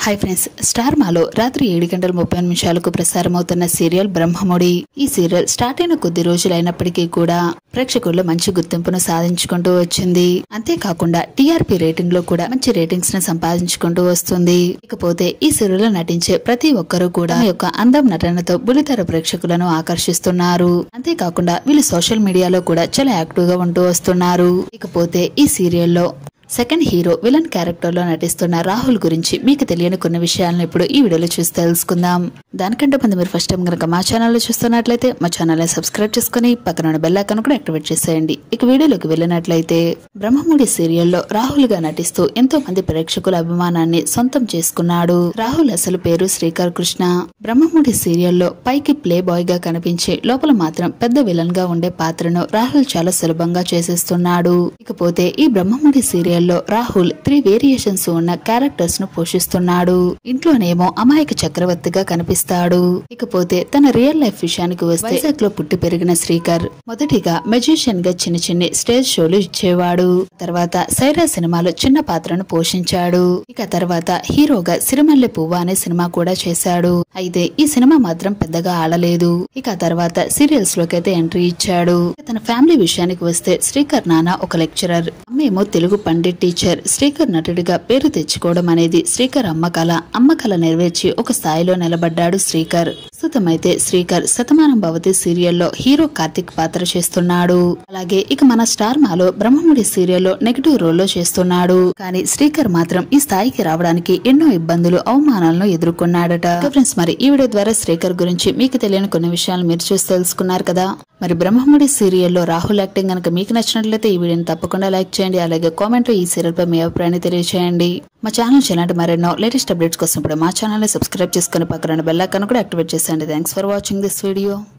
hi friends star మాలో రాత్రి ఏడు గంటల ముప్పై నిమిషాలకు ప్రసారమవుతున్న సీరియల్ బ్రహ్మముడి ఈ సీరియల్ స్టార్ట్ అయిన కొద్ది రోజులైనప్పటికీ కూడా ప్రేక్షకుల్లో మంచి గుర్తింపును సాధించుకుంటూ వచ్చింది అంతేకాకుండా టీఆర్పీ రేటింగ్ లో కూడా మంచి రేటింగ్స్ ని సంపాదించుకుంటూ వస్తుంది ఇకపోతే ఈ సీరియల్ లో నటించే ప్రతి ఒక్కరూ కూడా తమ యొక్క అందం నటనతో బులితెర ప్రేక్షకులను ఆకర్షిస్తున్నారు అంతేకాకుండా వీళ్ళు సోషల్ మీడియాలో కూడా చాలా యాక్టివ్ గా ఉంటూ వస్తున్నారు ఇకపోతే ఈ సీరియల్లో సెకండ్ హీరో విలన్ క్యారెక్టర్ లో నటిస్తున్న రాహుల్ గురించి మీకు తెలియని కొన్ని విషయాలను ఇప్పుడు ఈ వీడియోలో చూసి తెలుసుకుందాం దానికంటే ముందు మీరు ఫస్ట్ టైం కనుక మా ఛానల్లో చూస్తున్నట్లయితే మా ఛానల్ సబ్స్క్రైబ్ చేసుకుని పక్కన ఉన్న బెల్ ఐకాన్ కూడా యాక్టివేట్ చేసేయండి ఇక వీడియోలోకి వెళ్ళినట్లయితే బ్రహ్మముడి సీరియల్లో రాహుల్ గా నటిస్తూ ఎంతో మంది ప్రేక్షకుల అభిమానాన్ని సొంతం చేసుకున్నాడు రాహుల్ అసలు పేరు శ్రీకర్ కృష్ణ బ్రహ్మముడి సీరియల్లో పైకి ప్లే బాయ్ గా కనిపించి లోపల మాత్రం పెద్ద విలన్ గా ఉండే పాత్రను రాహుల్ చాలా సులభంగా చేసేస్తున్నాడు ఇకపోతే ఈ బ్రహ్మముడి సీరియల్లో రాహుల్ త్రీ వేరియేషన్స్ ఉన్న క్యారెక్టర్స్ ను పోషిస్తున్నాడు ఇంట్లోనేమో అమాయక చక్రవర్తిగా కనిపిస్తాడు ఇకపోతే తన రియల్ లైఫ్ విషయానికి వస్తే వైజాగ్ లో పుట్టి పెరిగిన శ్రీకర్ మొదటిగా మెజిషియన్ గా చిన్న చిన్న స్టేజ్ షోలు ఇచ్చేవాడు తర్వాత సైరా సినిమాలో చిన్న పాత్రను పోషించాడు ఇక తర్వాత హీరోగా సిరిమల్లె పువ్వ అనే సినిమా కూడా చేశాడు అయితే ఈ సినిమా మాత్రం పెద్దగా ఆడలేదు ఇక ఆ తర్వాత సీరియల్స్ లోకి అయితే ఎంట్రీ ఇచ్చాడు ఇక తన ఫ్యామిలీ విషయానికి వస్తే శ్రీకర్ నాన్న ఒక లెక్చరర్ అమ్మేమో తెలుగు పండిట్ టీచర్ శ్రీకర్ నటుడిగా పేరు తెచ్చుకోవడం అనేది శ్రీకర్ అమ్మ కళ అమ్మ కళ నెరవేర్చి ఒక స్థాయిలో నిలబడ్డాడు శ్రీకర్ ప్రస్తుతమైతే శ్రీకర్ శతమానం భవతి సీరియల్లో హీరో కార్తిక్ పాత్ర చేస్తున్నాడు అలాగే ఇక మన స్టార్ మాలో బ్రహ్మముడి సీరియల్లో నెగిటివ్ రోల్లో చేస్తున్నాడు కానీ శ్రీకర్ మాత్రం ఈ స్థాయికి రావడానికి ఎన్నో ఇబ్బందులు అవమానాలను ఎదుర్కొన్నాడట ఇక ఫ్రెండ్స్ మరి ఈ వీడియో ద్వారా శ్రీకర్ గురించి మీకు తెలియని కొన్ని విషయాలు మీరు చూసి తెలుసుకున్నారు కదా మరి బ్రహ్మముడి సీరియల్లో రాహుల్ యాక్టింగ్ కనుక మీకు నచ్చినట్లయితే ఈ వీడియోని తప్పకుండా లైక్ చేయండి అలాగే కామెంట్ లో ఈ సీరియల్ పై మీ అభిప్రాయాన్ని తెలియజేయండి మా ఛానల్ ఇలాంటి మరెన్నో లేటెస్ట్ అప్డేట్స్ కోసం ఇప్పుడు మా ఛానల్ సబ్స్క్రైబ్ చేసుకుని పక్కన బెల్ ఐకాన్ కూడా యాక్టివేట్ చేసేయండి thanks for watching this video